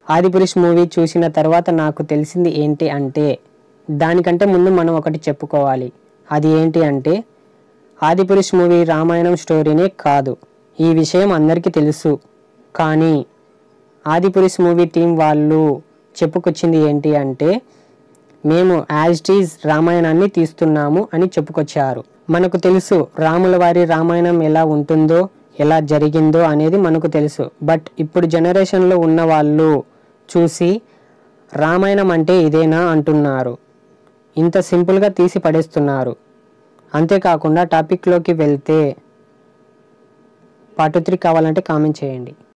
Adipurush movie చూసిన తర్వాత నాకు తెలిసింది ఏంటి అంటే దానికంటే ముందు మనం ఒకటి చెప్పుకోవాలి అది ఏంటి అంటే ఆదిపురుష్ మూవీ రామాయణం స్టోరీనే కాదు ఈ విషయం అందరికీ తెలుసు కానీ ఆదిపురుష్ మూవీ టీం వాళ్ళు చెప్పుకొచ్చింది ఏంటి అంటే మేము యాజ్ టీజ్ రామాయణాన్ని తీస్తున్నాము అని చెప్పుకొచ్చారు మనకు తెలుసు రాముల వారి రామాయణం ఎలా ఉంటుందో ఎలా జరిగిందో అనేది మనకు తెలుసు బట్ ఇప్పుడు జనరేషన్లో ఉన్న వాళ్ళు చూసి రామాయణం అంటే ఇదేనా అంటున్నారు ఇంత సింపుల్గా తీసి పడేస్తున్నారు అంతేకాకుండా టాపిక్లోకి వెళ్తే పార్ట్ త్రీ కావాలంటే కామెంట్ చేయండి